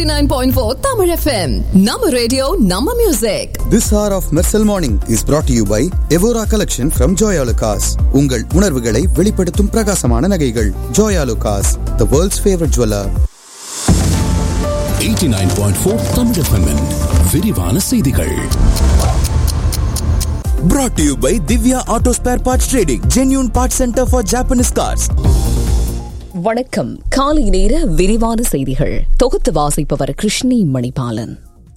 89.4 Tamil FM. Nama radio, Nama music. This hour of Mersal Morning is brought to you by Evora Collection from Joya Lucas. உங்கள் உணர்வுகளை வெளிப்படுத்தும் பிரகாசமான நகைகள் Joya Lucas, the world's favorite jeweler. 89.4 Tamil FM -இன் விரிவான செய்திகள் brought to you by Divya Auto Spare Parts Trading, genuine parts center for Japanese cars. வணக்கம் காலை நேர விரிவான செய்திகள் தொகுத்து வாசிப்பவர் கிருஷ்ணி மணிபாலன்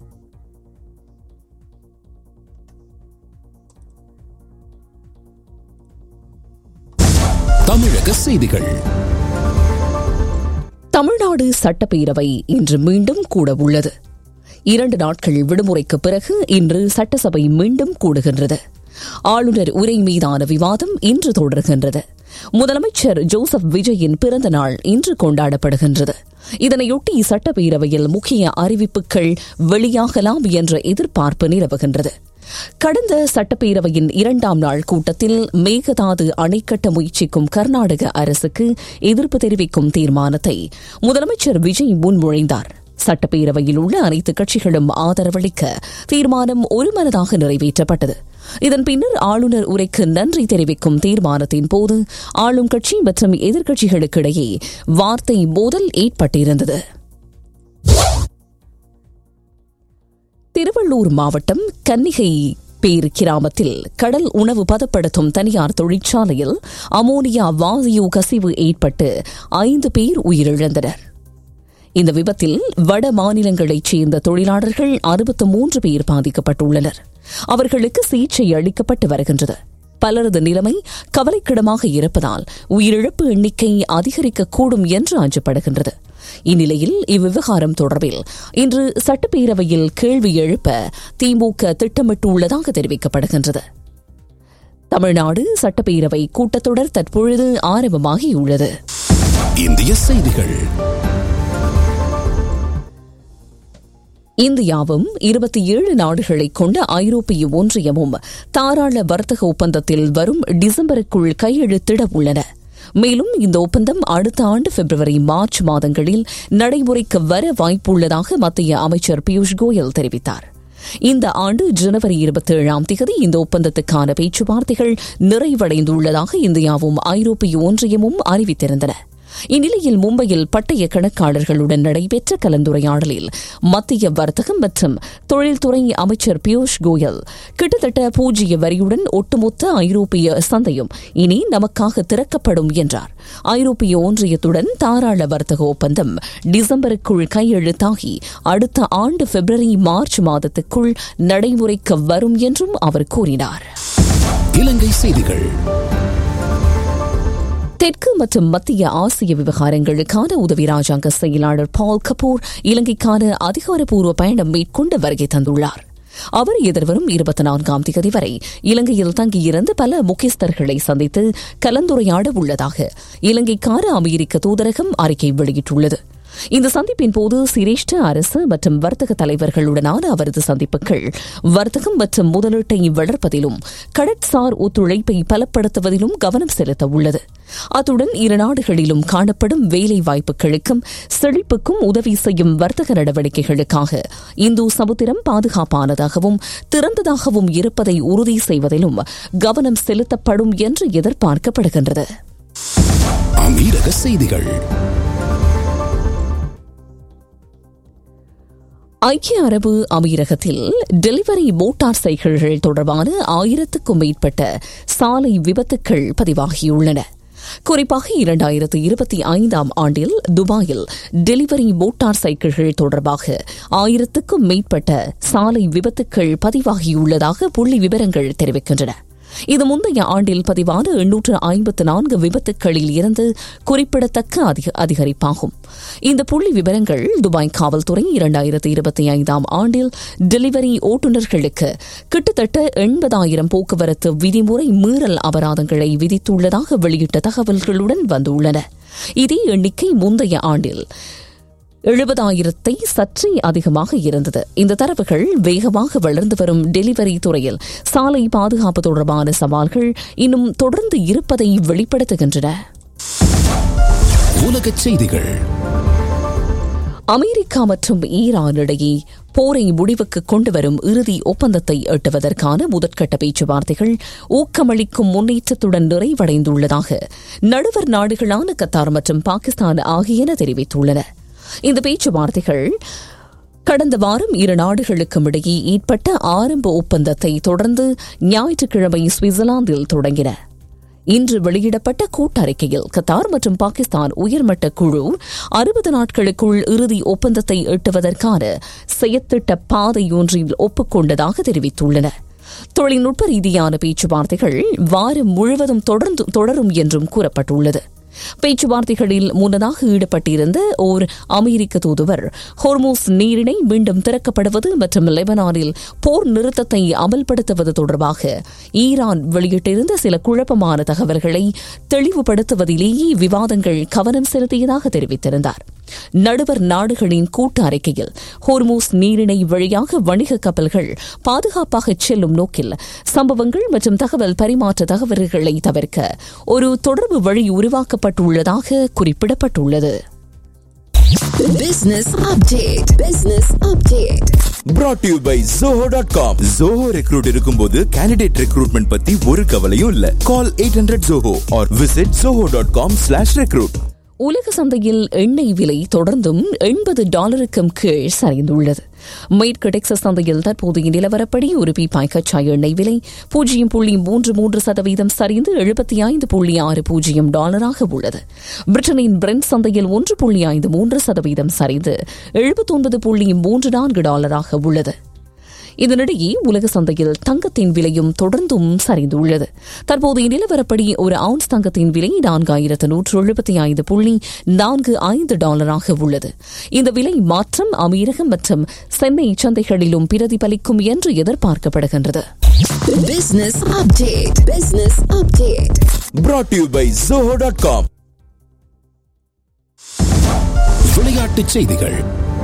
தமிழக செய்திகள் தமிழ்நாடு சட்டப்பேரவை இன்று மீண்டும் கூட உள்ளது இரண்டு நாட்கள் விடுமுறைக்கு பிறகு இன்று சட்டசபை மீண்டும் கூடுகின்றது ஆளுநர் உரை மீதான விவாதம் இன்று தொடர்கின்றது முதலமைச்சர் ஜோசப் விஜயின் பிறந்த நாள் இன்று கொண்டாடப்படுகின்றது இதனையொட்டி சட்டப்பேரவையில் முக்கிய அறிவிப்புகள் வெளியாகலாம் என்ற எதிர்பார்ப்பு நிலவுகின்றது கடந்த சட்டப்பேரவையின் இரண்டாம் நாள் கூட்டத்தில் மேகதாது அணை கட்ட முயற்சிக்கும் கர்நாடக அரசுக்கு எதிர்ப்பு தெரிவிக்கும் தீர்மானத்தை முதலமைச்சர் விஜய் முன்மொழிந்தார் சட்டப்பேரவையில் உள்ள அனைத்து கட்சிகளும் ஆதரவளிக்க தீர்மானம் ஒருமனதாக நிறைவேற்றப்பட்டது இதன் பின்னர் ஆளுநர் உரைக்கு நன்றி தெரிவிக்கும் தீர்மானத்தின் போது ஆளும் கட்சி மற்றும் எதிர்க்கட்சிகளுக்கிடையே வார்த்தை மோதல் ஏற்பட்டிருந்தது திருவள்ளூர் மாவட்டம் கன்னிகை பேர் கிராமத்தில் கடல் உணவு பதப்படுத்தும் தனியார் தொழிற்சாலையில் அமோனியா வாயு கசிவு ஏற்பட்டு ஐந்து பேர் உயிரிழந்தனர் இந்த விபத்தில் வட மாநிலங்களைச் சேர்ந்த தொழிலாளர்கள் அறுபத்து மூன்று பேர் பாதிக்கப்பட்டுள்ளனர் அவர்களுக்கு சிகிச்சை அளிக்கப்பட்டு வருகின்றது பலரது நிலைமை கவலைக்கிடமாக இருப்பதால் உயிரிழப்பு எண்ணிக்கை அதிகரிக்கக்கூடும் என்று அஞ்சப்படுகின்றது இந்நிலையில் இவ்விவகாரம் தொடர்பில் இன்று சட்டப்பேரவையில் கேள்வி எழுப்ப திமுக திட்டமிட்டுள்ளதாக தெரிவிக்கப்படுகின்றது தமிழ்நாடு சட்டப்பேரவை கூட்டத்தொடர் தற்பொழுது ஆரம்பமாகியுள்ளது இந்திய செய்திகள் இந்தியாவும் இருபத்தி ஏழு நாடுகளை கொண்ட ஐரோப்பிய ஒன்றியமும் தாராள வர்த்தக ஒப்பந்தத்தில் வரும் டிசம்பருக்குள் கையெழுத்திட உள்ளன மேலும் இந்த ஒப்பந்தம் அடுத்த ஆண்டு பிப்ரவரி மார்ச் மாதங்களில் நடைமுறைக்கு வர வாய்ப்புள்ளதாக மத்திய அமைச்சர் பியூஷ் கோயல் தெரிவித்தார் இந்த ஆண்டு ஜனவரி இருபத்தி ஏழாம் தேதி இந்த ஒப்பந்தத்துக்கான பேச்சுவார்த்தைகள் நிறைவடைந்துள்ளதாக இந்தியாவும் ஐரோப்பிய ஒன்றியமும் அறிவித்திருந்தன இந்நிலையில் மும்பையில் பட்டய கணக்காளர்களுடன் நடைபெற்ற கலந்துரையாடலில் மத்திய வர்த்தகம் மற்றும் தொழில்துறை அமைச்சர் பியூஷ் கோயல் கிட்டத்தட்ட பூஜ்ய வரியுடன் ஒட்டுமொத்த ஐரோப்பிய சந்தையும் இனி நமக்காக திறக்கப்படும் என்றார் ஐரோப்பிய ஒன்றியத்துடன் தாராள வர்த்தக ஒப்பந்தம் டிசம்பருக்குள் கையெழுத்தாகி அடுத்த ஆண்டு பிப்ரவரி மார்ச் மாதத்துக்குள் நடைமுறைக்கு வரும் என்றும் அவர் கூறினார் இலங்கை செய்திகள் தெற்கு மற்றும் மத்திய ஆசிய விவகாரங்களுக்கான உதவி ராஜாங்க செயலாளர் பால் கபூர் இலங்கைக்கான அதிகாரப்பூர்வ பயணம் மேற்கொண்டு வருகை தந்துள்ளார் அவர் எதிர்வரும் இருபத்தி நான்காம் தேதி வரை இலங்கையில் தங்கியிருந்து பல முக்கியஸ்தர்களை சந்தித்து கலந்துரையாட உள்ளதாக இலங்கைக்கான அமெரிக்க தூதரகம் அறிக்கை வெளியிட்டுள்ளது இந்த சந்திப்பின் போது சிரேஷ்ட அரசு மற்றும் வர்த்தக தலைவர்களுடனான அவரது சந்திப்புகள் வர்த்தகம் மற்றும் முதலீட்டை வளர்ப்பதிலும் கடற்சார் ஒத்துழைப்பை பலப்படுத்துவதிலும் கவனம் செலுத்த உள்ளது அத்துடன் இரு நாடுகளிலும் காணப்படும் வேலை வாய்ப்புகளுக்கும் செழிப்புக்கும் உதவி செய்யும் வர்த்தக நடவடிக்கைகளுக்காக இந்து சமுத்திரம் பாதுகாப்பானதாகவும் திறந்ததாகவும் இருப்பதை உறுதி செய்வதிலும் கவனம் செலுத்தப்படும் என்று எதிர்பார்க்கப்படுகின்றது அமீரக செய்திகள் ஐக்கிய அரபு அமீரகத்தில் டெலிவரி மோட்டார் சைக்கிள்கள் தொடர்பான ஆயிரத்துக்கும் மேற்பட்ட சாலை விபத்துக்கள் பதிவாகியுள்ளன குறிப்பாக இரண்டாயிரத்து இருபத்தி ஐந்தாம் ஆண்டில் துபாயில் டெலிவரி மோட்டார் சைக்கிள்கள் தொடர்பாக ஆயிரத்துக்கும் மேற்பட்ட சாலை விபத்துக்கள் பதிவாகியுள்ளதாக புள்ளி விவரங்கள் தெரிவிக்கின்றன இது முந்தைய ஆண்டில் பதிவான எண்ணூற்று ஐம்பத்து நான்கு விபத்துக்களில் இருந்து குறிப்பிடத்தக்க அதிக அதிகரிப்பாகும் இந்த புள்ளி விவரங்கள் துபாய் காவல்துறை இரண்டாயிரத்தி இருபத்தி ஐந்தாம் ஆண்டில் டெலிவரி ஓட்டுநர்களுக்கு கிட்டத்தட்ட எண்பதாயிரம் போக்குவரத்து விதிமுறை மீறல் அபராதங்களை விதித்துள்ளதாக வெளியிட்ட தகவல்களுடன் வந்துள்ளன இதே எண்ணிக்கை முந்தைய ஆண்டில் எழுபதாயிரத்தை சற்றே அதிகமாக இருந்தது இந்த தரவுகள் வேகமாக வளர்ந்து வரும் டெலிவரி துறையில் சாலை பாதுகாப்பு தொடர்பான சவால்கள் இன்னும் தொடர்ந்து இருப்பதை வெளிப்படுத்துகின்றன உலகச் செய்திகள் அமெரிக்கா மற்றும் ஈரான் இடையே போரை முடிவுக்கு கொண்டுவரும் இறுதி ஒப்பந்தத்தை எட்டுவதற்கான முதற்கட்ட பேச்சுவார்த்தைகள் ஊக்கமளிக்கும் முன்னேற்றத்துடன் நிறைவடைந்துள்ளதாக நடுவர் நாடுகளான கத்தார் மற்றும் பாகிஸ்தான் ஆகியன தெரிவித்துள்ளன இந்த பேச்சுவார்த்தைகள் கடந்த வாரம் இரு நாடுகளுக்கும் இடையே ஏற்பட்ட ஆரம்ப ஒப்பந்தத்தை தொடர்ந்து ஞாயிற்றுக்கிழமை சுவிட்சர்லாந்தில் தொடங்கின இன்று வெளியிடப்பட்ட கூட்டறிக்கையில் கத்தார் மற்றும் பாகிஸ்தான் உயர்மட்ட குழு அறுபது நாட்களுக்குள் இறுதி ஒப்பந்தத்தை எட்டுவதற்கான செயற்திட்ட பாதையொன்றில் ஒப்புக்கொண்டதாக தெரிவித்துள்ளன தொழில்நுட்ப ரீதியான பேச்சுவார்த்தைகள் வாரம் முழுவதும் தொடர்ந்து தொடரும் என்றும் கூறப்பட்டுள்ளது பேச்சுவார்த்தைகளில் முன்னதாக ஈடுபட்டிருந்த ஓர் அமெரிக்க தூதுவர் ஹோர்மோஸ் நீரிணை மீண்டும் திறக்கப்படுவது மற்றும் லெபனானில் போர் நிறுத்தத்தை அமல்படுத்துவது தொடர்பாக ஈரான் வெளியிட்டிருந்த சில குழப்பமான தகவல்களை தெளிவுபடுத்துவதிலேயே விவாதங்கள் கவனம் செலுத்தியதாக தெரிவித்திருந்தார் நடுவர் நாடுகளின் கூட்டு அறிக்கையில் ஹோர்மோஸ் நீரிணை வழியாக வணிக கப்பல்கள் பாதுகாப்பாக செல்லும் நோக்கில் சம்பவங்கள் மற்றும் தகவல் பரிமாற்ற தகவல்களை தவிர்க்க ஒரு தொடர்பு வழி உருவாக்கப்பட்டுள்ளதாக குறிப்பிடப்பட்டுள்ளது Business update. Business update. brought to you by zoho.com zoho recruit இருக்கும்போது candidate recruitment பத்தி ஒரு கவலையும் இல்ல call 800 zoho or visit zoho.com slash recruit உலக சந்தையில் எண்ணெய் விலை தொடர்ந்தும் எண்பது டாலருக்கும் கீழ் சரிந்துள்ளது மேற்கு டெக்சஸ் சந்தையில் தற்போதைய நிலவரப்படி ஒரு பீப்பாய் கச்சா எண்ணெய் விலை பூஜ்ஜியம் புள்ளி மூன்று மூன்று சதவீதம் சரிந்து எழுபத்தி ஐந்து புள்ளி ஆறு பூஜ்ஜியம் டாலராக உள்ளது பிரிட்டனின் பிரெண்ட் சந்தையில் ஒன்று புள்ளி ஐந்து மூன்று சதவீதம் சரிந்து எழுபத்தொன்பது புள்ளி மூன்று நான்கு டாலராக உள்ளது இதனிடையே உலக சந்தையில் தங்கத்தின் விலையும் தொடர்ந்தும் சரிந்துள்ளது தற்போதைய நிலவரப்படி ஒரு அவுன்ஸ் தங்கத்தின் விலை நான்காயிரத்து நூற்று எழுபத்தி ஐந்து புள்ளி நான்கு ஐந்து டாலராக உள்ளது இந்த விலை மாற்றம் அமீரகம் மற்றும் சென்னை சந்தைகளிலும் பிரதிபலிக்கும் என்று எதிர்பார்க்கப்படுகின்றது Business update. Business update. brought to you by zoho.com விளையாட்டுச் செய்திகள்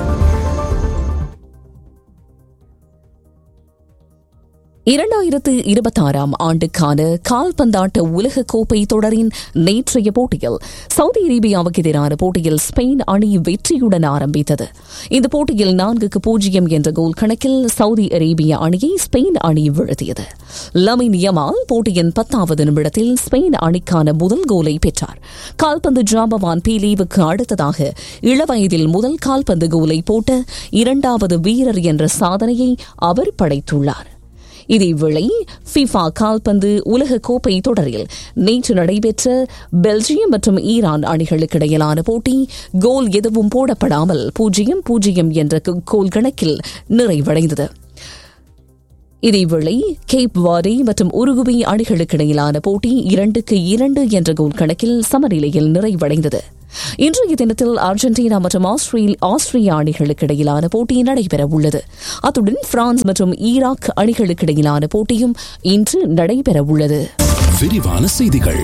இரண்டாயிரத்து இருபத்தாறாம் ஆண்டுக்கான கால்பந்தாட்ட உலக கோப்பை தொடரின் நேற்றைய போட்டியில் சவுதி அரேபியாவுக்கு எதிரான போட்டியில் ஸ்பெயின் அணி வெற்றியுடன் ஆரம்பித்தது இந்த போட்டியில் நான்குக்கு பூஜ்ஜியம் என்ற கோல் கணக்கில் சவுதி அரேபிய அணியை ஸ்பெயின் அணி வீழ்த்தியது லமின் யமால் போட்டியின் பத்தாவது நிமிடத்தில் ஸ்பெயின் அணிக்கான முதல் கோலை பெற்றார் கால்பந்து ஜாம்பவான் பீலேவுக்கு அடுத்ததாக இளவயதில் முதல் கால்பந்து கோலை போட்ட இரண்டாவது வீரர் என்ற சாதனையை அவர் படைத்துள்ளார் இதேவேளை ஃபிஃபா கால்பந்து உலக கோப்பை தொடரில் நேற்று நடைபெற்ற பெல்ஜியம் மற்றும் ஈரான் அணிகளுக்கு இடையிலான போட்டி கோல் எதுவும் போடப்படாமல் பூஜ்ஜியம் பூஜ்ஜியம் என்ற கோல் கணக்கில் நிறைவடைந்தது இதேவேளை கேப் வாரி மற்றும் உருகுவே அணிகளுக்கு இடையிலான போட்டி இரண்டுக்கு இரண்டு என்ற கோல் கணக்கில் சமநிலையில் நிறைவடைந்தது இன்றைய தினத்தில் அர்ஜென்டினா மற்றும் ஆஸ்திரியா அணிகளுக்கு இடையிலான போட்டி நடைபெற உள்ளது அத்துடன் பிரான்ஸ் மற்றும் ஈராக் அணிகளுக்கு இடையிலான போட்டியும் இன்று நடைபெற உள்ளது விரிவான செய்திகள்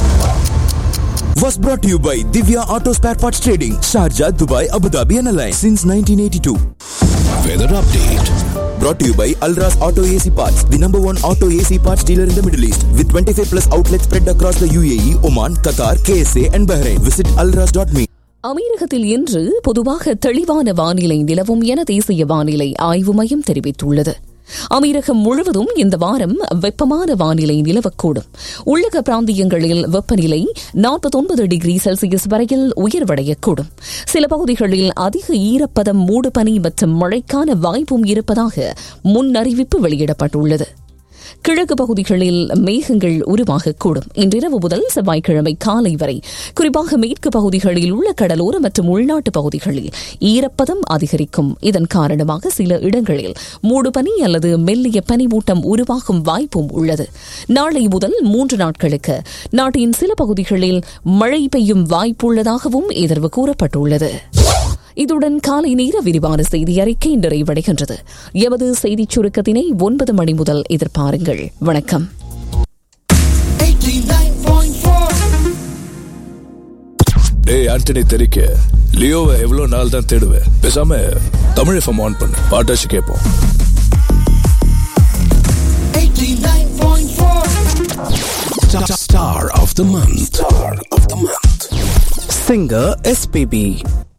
was brought to you by Divya Auto Spare Parts Trading, Sharjah, Dubai, Abu Dhabi and Alliance since 1982. Weather update Brought to you by Alras Auto AC Parts, the number one auto AC parts dealer in the Middle East, with 25 plus outlets spread across the UAE, Oman, Qatar, KSA, and Bahrain. Visit alras.me. அமீரகத்தில் இன்று பொதுவாக தெளிவான வானிலை நிலவும் என தேசிய வானிலை ஆய்வு மையம் தெரிவித்துள்ளது அமீரகம் முழுவதும் இந்த வாரம் வெப்பமான வானிலை நிலவக்கூடும் உள்ளக பிராந்தியங்களில் வெப்பநிலை நாற்பத்தொன்பது டிகிரி செல்சியஸ் வரையில் உயர்வடையக்கூடும் சில பகுதிகளில் அதிக ஈரப்பதம் மூடுபனி மற்றும் மழைக்கான வாய்ப்பும் இருப்பதாக முன்னறிவிப்பு வெளியிடப்பட்டுள்ளது கிழக்கு பகுதிகளில் மேகங்கள் உருவாகக்கூடும் இன்றிரவு முதல் செவ்வாய்க்கிழமை காலை வரை குறிப்பாக மேற்கு பகுதிகளில் உள்ள கடலோர மற்றும் உள்நாட்டு பகுதிகளில் ஈரப்பதம் அதிகரிக்கும் இதன் காரணமாக சில இடங்களில் மூடுபனி அல்லது மெல்லிய பனிமூட்டம் உருவாகும் வாய்ப்பும் உள்ளது நாளை முதல் மூன்று நாட்களுக்கு நாட்டின் சில பகுதிகளில் மழை பெய்யும் வாய்ப்புள்ளதாகவும் எதிர்வு கூறப்பட்டுள்ளது இதுடன் காலை நேர விரிவான செய்தி அறிக்கை நிறைவடைகின்றது எமது செய்திச் சுருக்கத்தினை ஒன்பது மணி முதல் எதிர்பாருங்கள் வணக்கம் டேய் ஆண்டனி தெரிக்க லியோவை எவ்வளவு நாள் தான் தேடுவேன் பேசாம தமிழ் எஃப்எம் ஆன் பண்ணு பாட்டாச்சு கேட்போம் Star of the month. Star of the month. Singer SPB